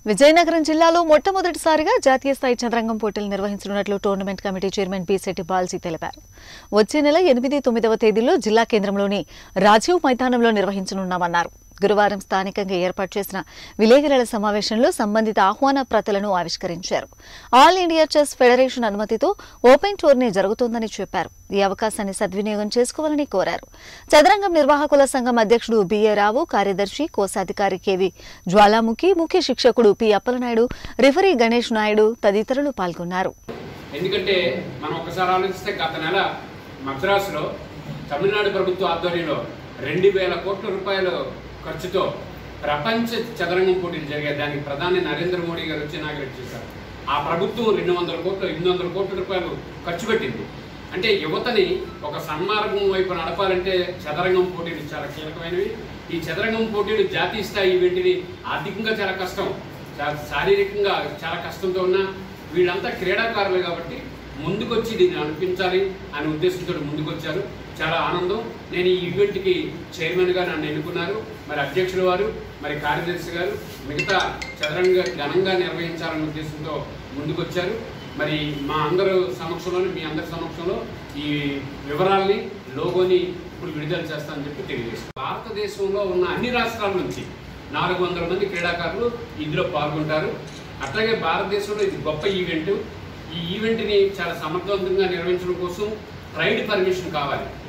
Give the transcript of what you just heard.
విజయనగరం జిల్లాలో మొట్టమొదటిసారిగా జాతీయ స్థాయి చదరంగం పోటీలు నిర్వహించనున్నట్లు tournament committee chairman Bisetti Balaji తెలిపారు వచ్చే నెల ఎనిమిది తొమ్మిదవ తేదీల్లో జిల్లా కేంద్రంలోని రాజీవ్ మైదానంలో నిర్వహించనున్నామన్నారు గురువారం స్థానికంగా ఏర్పాటు చేసిన విలేకరుల సమావేశంలో సంబంధిత ఆహ్వాన ప్రతులను ఆవిష్కరించారు ఆల్ ఇండియా చెస్ ఫెడరేషన్ అనుమతితో ఓపెన్ టోర్నీ జరుగుతోందని చెప్పారు ఈ అవకాశాన్ని సద్వినియోగం చేసుకోవాలని కోరారు చదరంగం నిర్వాహకుల సంఘం అధ్యక్షుడు బిఏ రావు కార్యదర్శి కోశాధికారి కెవి జ్వాలాముఖి ముఖ్య శిక్షకుడు పి అప్పలనాయుడు రిఫరీ గణేష్ నాయుడు తదితరులు పాల్గొన్నారు ఎందుకంటే మనం ఒకసారి ఆలోచిస్తే గత నెల మద్రాసులో తమిళనాడు ప్రభుత్వ ఆధ్వర్యంలో రెండు వేల కోట్ల రూపాయల ఖర్చుతో ప్రపంచ చదరంగం పోటీలు జరిగాయి దానికి ప్రధాని నరేంద్ర మోడీ గారు వచ్చి ఇనాగ్రేట్ చేశారు ఆ ప్రభుత్వం రెండు వందల కోట్లు ఎనిమిది వందల కోట్ల రూపాయలు ఖర్చు పెట్టింది అంటే యువతని ఒక సన్మార్గం వైపు నడపాలంటే చదరంగం పోటీలు చాలా కీలకమైనవి ఈ చదరంగం పోటీలు జాతీయ స్థాయి ఈవెంట్ని ఆర్థికంగా చాలా కష్టం చా- శారీరకంగా చాలా కష్టంతో ఉన్న వీళ్ళంతా క్రీడాకారులు కాబట్టి ముందుకొచ్చి దీన్ని అనిపించాలి అనే ఉద్దేశంతో ముందుకొచ్చారు చాలా ఆనందం నేను ఈ ఈవెంట్కి చైర్మన్గా నన్ను ఎన్నుకున్నారు మరి అధ్యక్షుల వారు మరి కార్యదర్శి గారు మిగతా చదరంగ ఘనంగా నిర్వహించాలనే ఉద్దేశంతో ముందుకొచ్చారు మరి మా అందరు సమక్షంలోని మీ అందరి సమక్షంలో ఈ వివరాల్ని లోగోని ఇప్పుడు విడుదల చేస్తానని చెప్పి తెలియజేస్తాను భారతదేశంలో ఉన్న అన్ని రాష్ట్రాల నుంచి నాలుగు వందల మంది క్రీడాకారులు ఇందులో పాల్గొంటారు అట్లాగే భారతదేశంలో ఇది గొప్ప ఈవెంట్ ఈ ఈవెంట్ని చాలా సమర్థవంతంగా నిర్వహించడం కోసం ట్రైడ్ పర్మిషన్ కావాలి